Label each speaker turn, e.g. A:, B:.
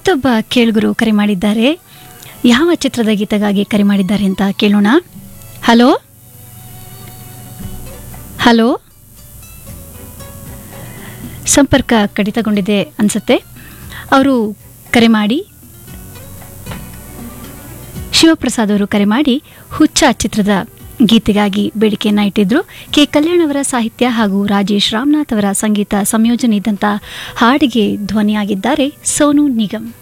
A: ಮತ್ತೊಬ್ಬ ಕೇಳುಗರು ಕರೆ ಮಾಡಿದ್ದಾರೆ ಯಾವ ಚಿತ್ರದ ಗೀತೆಗಾಗಿ ಕರೆ ಮಾಡಿದ್ದಾರೆ ಅಂತ ಕೇಳೋಣ ಹಲೋ ಹಲೋ ಸಂಪರ್ಕ ಕಡಿತಗೊಂಡಿದೆ ಅನ್ಸುತ್ತೆ ಅವರು ಕರೆ ಮಾಡಿ ಶಿವಪ್ರಸಾದ್ ಅವರು ಕರೆ ಮಾಡಿ ಹುಚ್ಚ ಚಿತ್ರದ ಗೀತೆಗಾಗಿ ಬೇಡಿಕೆಯನ್ನ ಇಟ್ಟಿದ್ರು ಕೆ ಕಲ್ಯಾಣ್ ಅವರ ಸಾಹಿತ್ಯ ಹಾಗೂ ರಾಜೇಶ್ ರಾಮನಾಥ್ ಅವರ ಸಂಗೀತ ಸಂಯೋಜನೆ ಇದ್ದಂಥ ಹಾಡಿಗೆ ಧ್ವನಿಯಾಗಿದ್ದಾರೆ ಸೋನು ನಿಗಮ್